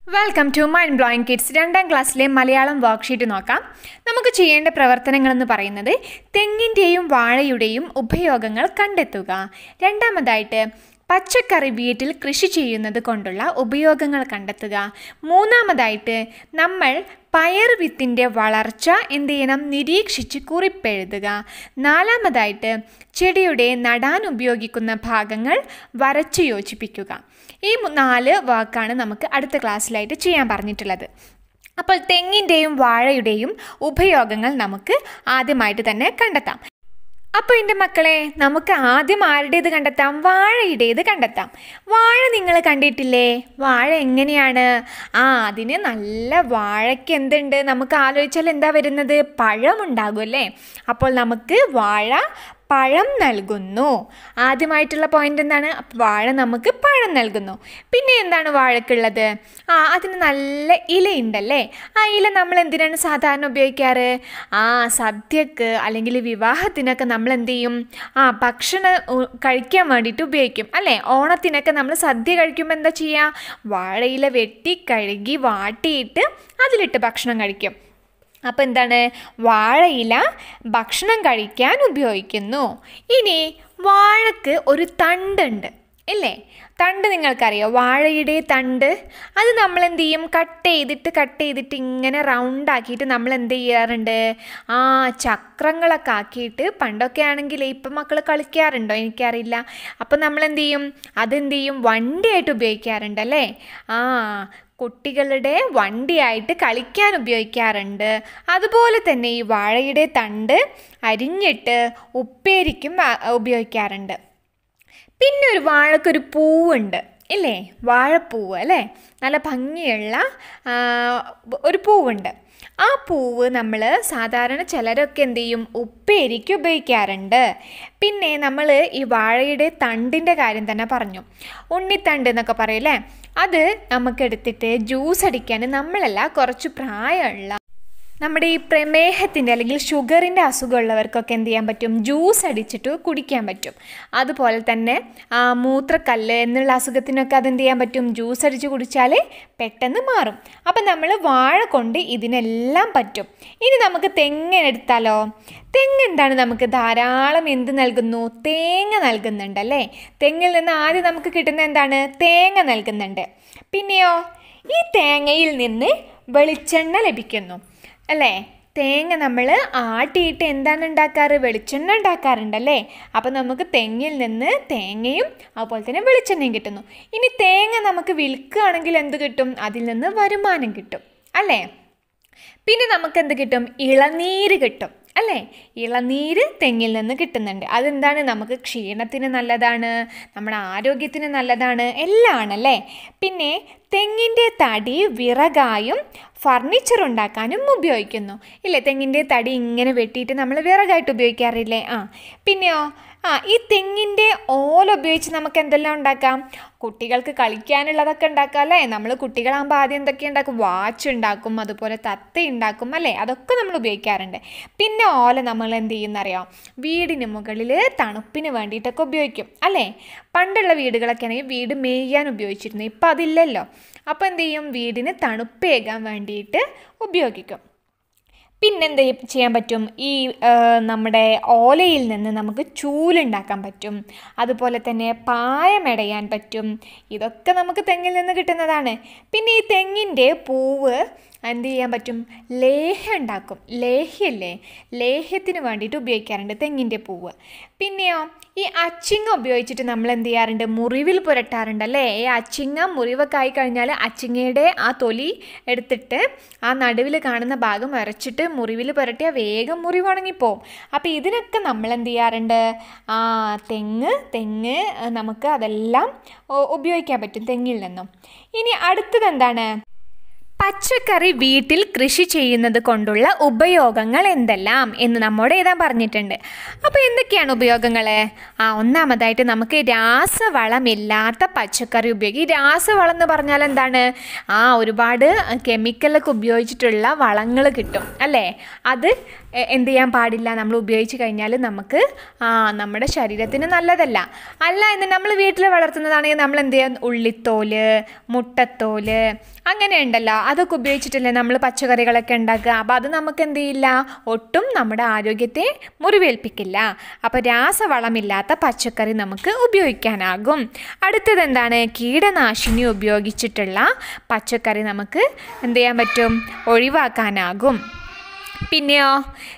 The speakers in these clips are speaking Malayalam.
welcome to mind blowing kids രണ്ടാം ക്ലാസ്സിലെ മലയാളം വർക്ക്ഷീറ്റ് നോക്കാം നമുക്ക് ചെയ്യേണ്ട പ്രവർത്തനങ്ങളെന്ന് പറയുന്നത് തെങ്ങിൻ്റെയും വാഴയുടെയും ഉപയോഗങ്ങൾ കണ്ടെത്തുക രണ്ടാമതായിട്ട് പച്ചക്കറി വീട്ടിൽ കൃഷി ചെയ്യുന്നത് കൊണ്ടുള്ള ഉപയോഗങ്ങൾ കണ്ടെത്തുക മൂന്നാമതായിട്ട് നമ്മൾ പയർ വിത്തിൻ്റെ വളർച്ച എന്ത് ചെയ്യണം നിരീക്ഷിച്ച് കുറിപ്പെഴുതുക നാലാമതായിട്ട് ചെടിയുടെ നടാൻ ഉപയോഗിക്കുന്ന ഭാഗങ്ങൾ വരച്ചു യോജിപ്പിക്കുക ഈ മു- നാല് വാക്കാണ് നമുക്ക് അടുത്ത ക്ലാസ്സിലായിട്ട് ചെയ്യാൻ പറഞ്ഞിട്ടുള്ളത് അപ്പോൾ തെങ്ങിൻ്റെയും വാഴയുടെയും ഉപയോഗങ്ങൾ നമുക്ക് ആദ്യമായിട്ട് തന്നെ കണ്ടെത്താം അപ്പോൾ എൻ്റെ മക്കളെ നമുക്ക് ആദ്യം ആരുടേത് കണ്ടെത്താം വാഴയുടേത് കണ്ടെത്താം വാഴ നിങ്ങൾ കണ്ടിട്ടില്ലേ വാഴ എങ്ങനെയാണ് ആ അതിന് നല്ല വാഴയ്ക്ക് എന്തുണ്ട് നമുക്ക് ആലോചിച്ചാൽ എന്താ വരുന്നത് പഴമുണ്ടാകും അല്ലേ അപ്പോൾ നമുക്ക് വാഴ പഴം നൽകുന്നു ആദ്യമായിട്ടുള്ള പോയിന്റ് എന്താണ് വാഴ നമുക്ക് പഴം നൽകുന്നു പിന്നെ എന്താണ് വാഴക്കുള്ളത് ആ അതിന് നല്ല ഇലയുണ്ടല്ലേ ആ ഇല നമ്മൾ എന്തിനാണ് സാധാരണ ഉപയോഗിക്കാറ് ആ സദ്യക്ക് അല്ലെങ്കിൽ വിവാഹത്തിനൊക്കെ നമ്മൾ എന്ത് ചെയ്യും ആ ഭക്ഷണം ഉ- കഴിക്കാൻ വേണ്ടിയിട്ട് ഉപയോഗിക്കും അല്ലേ ഓണത്തിനൊക്കെ നമ്മൾ സദ്യ കഴിക്കുമ്പോൾ എന്താ ചെയ്യുക വാഴയില വെട്ടി കഴുകി വാട്ടിയിട്ട് അതിലിട്ട് ഭക്ഷണം കഴിക്കും അപ്പോൾ എന്താണ് വാഴയില ഭക്ഷണം കഴിക്കാൻ ഉപയോഗിക്കുന്നു ഇനി വാഴക്ക് ഒരു തണ്ടുണ്ട് ഇല്ലേ തണ്ട് നിങ്ങൾക്കറിയോ വാഴയുടെ തണ്ട് അത് നമ്മൾ എന്ത് ചെയ്യും കട്ട് ചെയ്തിട്ട് കട്ട് ചെയ്തിട്ട് ഇങ്ങനെ റൗണ്ട് ആക്കിയിട്ട് നമ്മൾ എന്ത് ചെയ്യാറുണ്ട് ആ ചക്രങ്ങളൊക്കെ ആക്കിയിട്ട് പണ്ടൊക്കെ ആണെങ്കിൽ ഇപ്പം മക്കൾ കളിക്കാറുണ്ടോ എനിക്കറിയില്ല അപ്പം നമ്മൾ എന്ത് ചെയ്യും അതെന്ത് ചെയ്യും വണ്ടിയായിട്ട് ഉപയോഗിക്കാറുണ്ട് അല്ലേ ആ കുട്ടികളുടെ വണ്ടിയായിട്ട് കളിക്കാൻ ഉപയോഗിക്കാറുണ്ട് അതുപോലെ തന്നെ ഈ വാഴയുടെ തണ്ട് അരിഞ്ഞിട്ട് ഉപ്പേരിക്കും ആ, ഉപയോഗിക്കാറുണ്ട് പിന്നെ ഒരു വാഴക്കൊരു പൂവുണ്ട് ഇല്ലേ വാഴപ്പൂവ് അല്ലേ നല്ല ഭംഗിയുള്ള ആ, ഒരു പൂവുണ്ട് ആ പൂവ് നമ്മൾ സാധാരണ ചിലരൊക്കെ എന്ത് ചെയ്യും ഉപ്പേരിക്ക് ഉപയോഗിക്കാറുണ്ട് പിന്നെ നമ്മൾ ഈ വാഴയുടെ തണ്ടിൻ്റെ കാര്യം തന്നെ പറഞ്ഞു ഉണ്ണിത്തണ്ട് എന്നൊക്കെ പറയില്ലേ അത് നമുക്കെടുത്തിട്ട് ജ്യൂസ് അടിക്കാൻ നമ്മളല്ല കുറച്ച് പ്രായമുള്ള നമ്മുടെ ഈ പ്രമേഹത്തിൻ്റെ അല്ലെങ്കിൽ ഷുഗറിൻ്റെ അസുഖമുള്ളവർക്കൊക്കെ എന്ത് ചെയ്യാൻ പറ്റും ജ്യൂസ് അടിച്ചിട്ട് കുടിക്കാൻ പറ്റും അതുപോലെ തന്നെ ആ, മൂത്രക്കല്ല് എന്നുള്ള അസുഖത്തിനൊക്കെ അതെന്ത് ചെയ്യാൻ പറ്റും ജ്യൂസ് അടിച്ച് കുടിച്ചാൽ പെട്ടെന്ന് മാറും അപ്പം നമ്മൾ വാഴ കൊണ്ട് ഇതിനെല്ലാം പറ്റും ഇനി നമുക്ക് തെങ്ങ് എടുത്താലോ തെങ്ങ് എന്താണ് നമുക്ക് ധാരാളം എന്ത് നൽകുന്നു തേങ്ങ നൽകുന്നുണ്ടല്ലേ തെങ്ങിൽ നിന്ന് ആദ്യം നമുക്ക് കിട്ടുന്ന എന്താണ് തേങ്ങ നൽകുന്നുണ്ട് പിന്നെയോ ഈ തേങ്ങയിൽ നിന്ന് വെളിച്ചെണ്ണ ലഭിക്കുന്നു അല്ലേ തേങ്ങ നമ്മൾ ആട്ടിയിട്ട് എന്താണ് ഉണ്ടാക്കാറ് വെളിച്ചെണ്ണ ഉണ്ടാക്കാറുണ്ടല്ലേ അപ്പം നമുക്ക് തെങ്ങിൽ നിന്ന് തേങ്ങയും അതുപോലെ തന്നെ വെളിച്ചെണ്ണയും കിട്ടുന്നു ഇനി തേങ്ങ നമുക്ക് വിൽക്കുകയാണെങ്കിൽ എന്ത് കിട്ടും അതിൽ നിന്ന് വരുമാനം കിട്ടും അല്ലേ പിന്നെ നമുക്ക് എന്ത് കിട്ടും ഇളനീര് കിട്ടും അല്ലേ ഇളനീര് തെങ്ങിൽ നിന്ന് കിട്ടുന്നുണ്ട് അതെന്താണ് നമുക്ക് ക്ഷീണത്തിന് നല്ലതാണ് നമ്മുടെ ആരോഗ്യത്തിന് നല്ലതാണ് എല്ലാം ആണല്ലേ പിന്നെ തെങ്ങിൻ്റെ തടി വിറകായും ഫർണിച്ചർ ഉണ്ടാക്കാനും ഉപയോഗിക്കുന്നു ഇല്ലേ തെങ്ങിൻ്റെ തടി ഇങ്ങനെ വെട്ടിയിട്ട് നമ്മൾ വിറകായിട്ട് ഉപയോഗിക്കാറില്ലേ ആ പിന്നെയോ ആ ഈ തെങ്ങിൻ്റെ ഓല ഉപയോഗിച്ച് നമുക്ക് എന്തെല്ലാം ഉണ്ടാക്കാം കുട്ടികൾക്ക് കളിക്കാനുള്ളതൊക്കെ ഉണ്ടാക്കാം അല്ലേ നമ്മൾ കുട്ടികളാകുമ്പോൾ ആദ്യം എന്തൊക്കെ ഉണ്ടാക്കും വാച്ച് ഉണ്ടാക്കും അതുപോലെ തത്ത ഉണ്ടാക്കും അല്ലേ അതൊക്കെ നമ്മൾ ഉപയോഗിക്കാറുണ്ട് പിന്നെ ഓല നമ്മൾ എന്ത് ചെയ്യുന്നറിയാം വീടിന് മുകളിൽ തണുപ്പിന് വേണ്ടിയിട്ടൊക്കെ ഉപയോഗിക്കും അല്ലേ പണ്ടുള്ള വീടുകളൊക്കെ ആണെങ്കിൽ വീട് മേയാൻ ഉപയോഗിച്ചിരുന്നു ഇപ്പം അതില്ലല്ലോ അപ്പോൾ എന്ത് ചെയ്യും വീടിന് തണുപ്പേകാൻ വേണ്ടിയിട്ട് ഉപയോഗിക്കും പിന്നെന്ത് ചെയ്യാൻ പറ്റും ഈ ആ, നമ്മുടെ ഓലയിൽ നിന്ന് നമുക്ക് ചൂലുണ്ടാക്കാൻ പറ്റും അതുപോലെ തന്നെ പായമെടയാൻ പറ്റും ഇതൊക്കെ നമുക്ക് തെങ്ങിൽ നിന്ന് കിട്ടുന്നതാണ് പിന്നെ ഈ തെങ്ങിൻ്റെ പൂവ് എന്ത് ചെയ്യാൻ പറ്റും ലേഹ്യം ഉണ്ടാക്കും ലേഹ്യല്ലേ ലേഹ്യത്തിന് വേണ്ടിയിട്ട് ഉപയോഗിക്കാറുണ്ട് തെങ്ങിൻ്റെ പൂവ് പിന്നെയോ ഈ അച്ചിങ്ങ ഉപയോഗിച്ചിട്ട് നമ്മൾ എന്ത് ചെയ്യാറുണ്ട് മുറിവിൽ പുരട്ടാറുണ്ട് അല്ലേ ഈ അച്ചിങ്ങ മുറിവൊക്കെ ആയി കഴിഞ്ഞാൽ അച്ചിങ്ങയുടെ ആ തൊലി എടുത്തിട്ട് ആ നടുവിൽ കാണുന്ന ഭാഗം വരച്ചിട്ട് മുറിവിൽ പുരട്ടിയാൽ വേഗം മുറിവ് ഉണങ്ങിപ്പോവും അപ്പോൾ ഇതിനൊക്കെ നമ്മൾ എന്ത് ചെയ്യാറുണ്ട് ആ തെങ്ങ് തെങ്ങ് ഏഹ്, നമുക്ക് അതെല്ലാം ഉ- ഉപയോഗിക്കാൻ പറ്റും തെങ്ങിൽ നിന്നും ഇനി അടുത്തത് എന്താണ് പച്ചക്കറി വീട്ടിൽ കൃഷി ചെയ്യുന്നത് കൊണ്ടുള്ള ഉപയോഗങ്ങൾ എന്തെല്ലാം എന്ന് നമ്മോട് എഴുതാൻ പറഞ്ഞിട്ടുണ്ട് അപ്പോൾ എന്തൊക്കെയാണ് ഉപയോഗങ്ങൾ ആ ഒന്നാമതായിട്ട് നമുക്ക് രാസവളമില്ലാത്ത പച്ചക്കറി ഉപയോഗിക്കും ഈ രാസവളം എന്ന് പറഞ്ഞാൽ എന്താണ് ആ ഒരുപാട് കെമിക്കലൊക്കെ ഉപയോഗിച്ചിട്ടുള്ള വളങ്ങൾ കിട്ടും അല്ലേ അത് എ- എന്ത് ചെയ്യാൻ പാടില്ല നമ്മൾ ഉപയോഗിച്ച് കഴിഞ്ഞാൽ നമുക്ക് ആ നമ്മുടെ ശരീരത്തിന് നല്ലതല്ല അല്ല എന്ന് നമ്മൾ വീട്ടിൽ വളർത്തുന്നതാണെങ്കിൽ നമ്മൾ എന്ത് ചെയ്യാം ഉള്ളിത്തോല് മുട്ടത്തോല് അങ്ങനെ ഉണ്ടല്ലോ അതൊക്കെ ഉപയോഗിച്ചിട്ടല്ലേ നമ്മൾ പച്ചക്കറികളൊക്കെ ഉണ്ടാക്കുക അപ്പോൾ അത് നമുക്ക് എന്ത് ചെയ്യില്ല ഒട്ടും നമ്മുടെ ആരോഗ്യത്തെ മുറിവേൽപ്പിക്കില്ല അപ്പോൾ രാസവളമില്ലാത്ത പച്ചക്കറി നമുക്ക് ഉപയോഗിക്കാനാകും അടുത്തത് എന്താണ് കീടനാശിനി ഉപയോഗിച്ചിട്ടുള്ള പച്ചക്കറി നമുക്ക് എന്ത് ചെയ്യാൻ പറ്റും ഒഴിവാക്കാനാകും പിന്നെയോ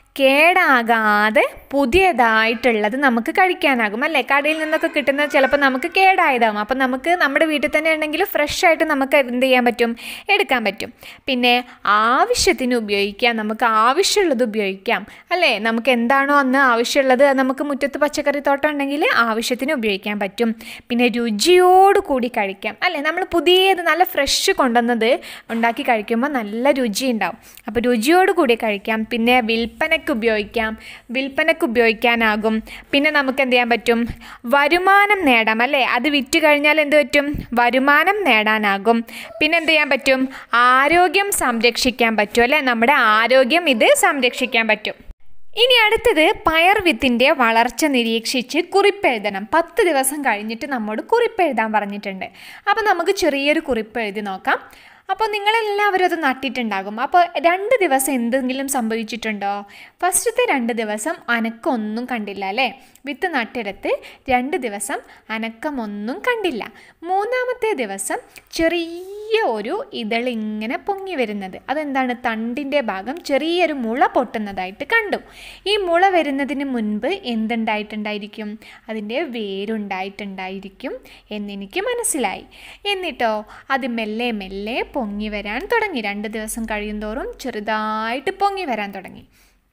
കേടാകാതെ പുതിയതായിട്ടുള്ളത് നമുക്ക് കഴിക്കാനാകും അല്ലേ കടയിൽ നിന്നൊക്കെ കിട്ടുന്നത് ചിലപ്പോൾ നമുക്ക് കേടായതാകും അപ്പം നമുക്ക് നമ്മുടെ വീട്ടിൽ തന്നെ ഉണ്ടെങ്കിൽ ഫ്രഷ് ആയിട്ട് നമുക്ക് എന്ത് ചെയ്യാൻ പറ്റും എടുക്കാൻ പറ്റും പിന്നെ ആവശ്യത്തിന് ഉപയോഗിക്കാം നമുക്ക് ആവശ്യമുള്ളത് ഉപയോഗിക്കാം അല്ലേ നമുക്ക് എന്താണോ അന്ന് ആവശ്യമുള്ളത് അത് നമുക്ക് മുറ്റത്ത് പച്ചക്കറി തോട്ടം ഉണ്ടെങ്കിൽ ആവശ്യത്തിന് ഉപയോഗിക്കാൻ പറ്റും പിന്നെ രുചിയോട് കൂടി കഴിക്കാം അല്ലേ നമ്മൾ പുതിയത് നല്ല ഫ്രഷ് കൊണ്ടുവന്നത് ഉണ്ടാക്കി കഴിക്കുമ്പോൾ നല്ല രുചി ഉണ്ടാവും അപ്പോൾ രുചിയോട് കൂടി കഴിക്കാം പിന്നെ വിൽപ്പനയ്ക്ക് ഉപയോഗിക്കാം വിൽപ്പനയ്ക്ക് ഉപയോഗിക്കാനാകും പിന്നെ നമുക്ക് എന്ത് ചെയ്യാൻ പറ്റും വരുമാനം നേടാം അല്ലേ അത് വിറ്റ് കഴിഞ്ഞാൽ എന്ത് പറ്റും വരുമാനം നേടാനാകും പിന്നെ എന്ത് ചെയ്യാൻ പറ്റും ആരോഗ്യം സംരക്ഷിക്കാൻ പറ്റും അല്ലേ നമ്മുടെ ആരോഗ്യം ഇത് സംരക്ഷിക്കാൻ പറ്റും ഇനി അടുത്തത് പയർ വിത്തിൻ്റെ വളർച്ച നിരീക്ഷിച്ച് കുറിപ്പെഴുതണം പത്ത് ദിവസം കഴിഞ്ഞിട്ട് നമ്മോട് കുറിപ്പെഴുതാൻ പറഞ്ഞിട്ടുണ്ട് അപ്പോൾ നമുക്ക് ചെറിയൊരു കുറിപ്പ് എഴുതി നോക്കാം അപ്പോൾ നിങ്ങളെല്ലാവരും അത് നട്ടിട്ടുണ്ടാകും അപ്പോൾ രണ്ട് ദിവസം എന്തെങ്കിലും സംഭവിച്ചിട്ടുണ്ടോ ഫസ്റ്റത്തെ രണ്ട് ദിവസം അനക്കമൊന്നും കണ്ടില്ല അല്ലേ വിത്ത് നട്ടിടത്ത് രണ്ട് ദിവസം അനക്കമൊന്നും കണ്ടില്ല മൂന്നാമത്തെ ദിവസം ചെറിയ ഒരു ഇതളിങ്ങനെ പൊങ്ങി വരുന്നത് അതെന്താണ് തണ്ടിൻ്റെ ഭാഗം ചെറിയൊരു മുള പൊട്ടുന്നതായിട്ട് കണ്ടു ഈ മുള വരുന്നതിന് മുൻപ് എന്തുണ്ടായിട്ടുണ്ടായിരിക്കും അതിൻ്റെ വേരുണ്ടായിട്ടുണ്ടായിരിക്കും എന്നെനിക്ക് മനസ്സിലായി എന്നിട്ടോ അത് മെല്ലെ മെല്ലെ പൊങ്ങി വരാൻ തുടങ്ങി രണ്ട് ദിവസം കഴിയുന്തോറും ചെറുതായിട്ട് പൊങ്ങി വരാൻ തുടങ്ങി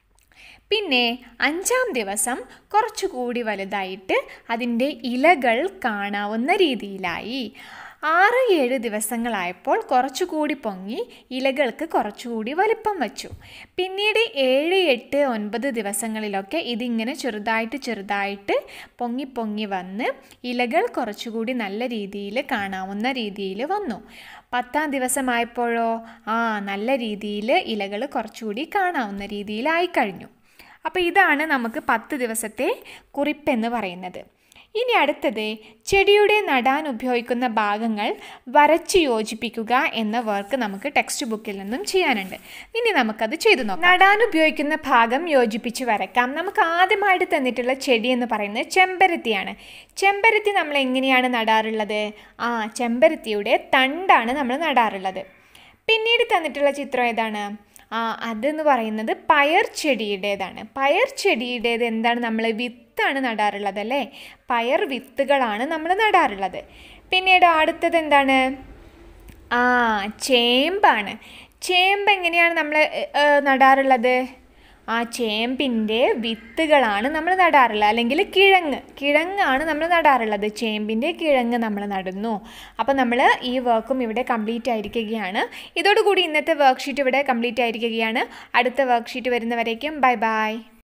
പിന്നെ അഞ്ചാം ദിവസം കുറച്ചുകൂടി വലുതായിട്ട് അതിൻ്റെ ഇലകൾ കാണാവുന്ന രീതിയിലായി ആറ് ഏഴ് ദിവസങ്ങളായപ്പോൾ കുറച്ചുകൂടി പൊങ്ങി ഇലകൾക്ക് കുറച്ചുകൂടി വലിപ്പം വച്ചു പിന്നീട് ഏഴ് എട്ട് ഒൻപത് ദിവസങ്ങളിലൊക്കെ ഇതിങ്ങനെ ചെറുതായിട്ട് ചെറുതായിട്ട് പൊങ്ങി പൊങ്ങി വന്ന് ഇലകൾ കുറച്ചുകൂടി നല്ല രീതിയിൽ കാണാവുന്ന രീതിയിൽ വന്നു പത്താം ദിവസമായപ്പോഴോ ആ നല്ല രീതിയിൽ ഇലകൾ കുറച്ചുകൂടി കാണാവുന്ന രീതിയിലായി കഴിഞ്ഞു അപ്പോൾ ഇതാണ് നമുക്ക് പത്ത് ദിവസത്തെ കുറിപ്പെന്ന് പറയുന്നത് ഇനി അടുത്തത് ചെടിയുടെ നടാൻ ഉപയോഗിക്കുന്ന ഭാഗങ്ങൾ വരച്ച് യോജിപ്പിക്കുക എന്ന വർക്ക് നമുക്ക് ടെക്സ്റ്റ് ബുക്കിൽ നിന്നും ചെയ്യാനുണ്ട് ഇനി നമുക്കത് ചെയ്തു നോക്കാം നടാൻ ഉപയോഗിക്കുന്ന ഭാഗം യോജിപ്പിച്ച് വരക്കാം നമുക്ക് ആദ്യമായിട്ട് തന്നിട്ടുള്ള ചെടി എന്ന് പറയുന്നത് ചെമ്പരത്തിയാണ് ചെമ്പരത്തി നമ്മൾ എങ്ങനെയാണ് നടാറുള്ളത് ആ ചെമ്പരത്തിയുടെ തണ്ടാണ് നമ്മൾ നടാറുള്ളത് പിന്നീട് തന്നിട്ടുള്ള ചിത്രം ഏതാണ് ആ അതെന്ന് പറയുന്നത് പയർ ചെടിയുടേതാണ് പയർ ചെടിയുടേത് എന്താണ് നമ്മൾ വിത്താണ് നടാറുള്ളത് അല്ലേ പയർ വിത്തുകളാണ് നമ്മൾ നടാറുള്ളത് പിന്നീട് അടുത്തത് എന്താണ് ആ ചേമ്പാണ് ചേമ്പ് എങ്ങനെയാണ് നമ്മൾ നടാറുള്ളത് ആ ചേമ്പിൻ്റെ വിത്തുകളാണ് നമ്മൾ നടാറുള്ളത് അല്ലെങ്കിൽ കിഴങ്ങ് കിഴങ്ങാണ് നമ്മൾ നടാറുള്ളത് ചേമ്പിൻ്റെ കിഴങ്ങ് നമ്മൾ നടുന്നു അപ്പോൾ നമ്മൾ ഈ വർക്കും ഇവിടെ കംപ്ലീറ്റ് ആയിരിക്കുകയാണ് ഇതോടുകൂടി ഇന്നത്തെ വർക്ക്ഷീറ്റ് ഇവിടെ കംപ്ലീറ്റ് ആയിരിക്കുകയാണ് അടുത്ത വർക്ക്ഷീറ്റ് വരുന്നവരേക്കും ബൈ ബൈ